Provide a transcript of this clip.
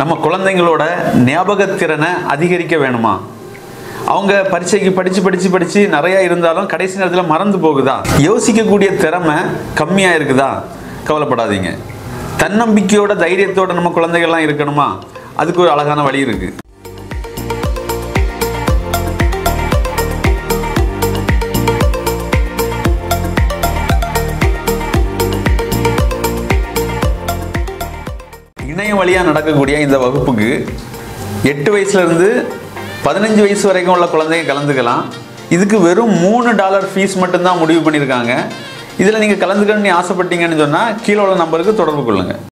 நம்ம குழந்தைங்களோட ஞாபகத்திறனை அதிகரிக்க வேணுமா அவங்க பரீட்சைக்கு படித்து படித்து படித்து நிறையா இருந்தாலும் கடைசி நேரத்தில் மறந்து போகுதா யோசிக்கக்கூடிய திறமை கம்மியாக இருக்குதா கவலைப்படாதீங்க தன்னம்பிக்கையோட தைரியத்தோட நம்ம குழந்தைகள்லாம் இருக்கணுமா அதுக்கு ஒரு அழகான வழி இருக்குது இணையம் வழியாக நடக்கக்கூடிய இந்த வகுப்புக்கு எட்டு வயசுலேருந்து பதினஞ்சு வயசு வரைக்கும் உள்ள குழந்தைங்க கலந்துக்கலாம் இதுக்கு வெறும் மூணு டாலர் ஃபீஸ் மட்டும்தான் முடிவு பண்ணியிருக்காங்க இதில் நீங்கள் கலந்துக்கணும்னு ஆசைப்பட்டீங்கன்னு சொன்னால் கீழே உள்ள நம்பருக்கு தொடர்பு கொள்ளுங்கள்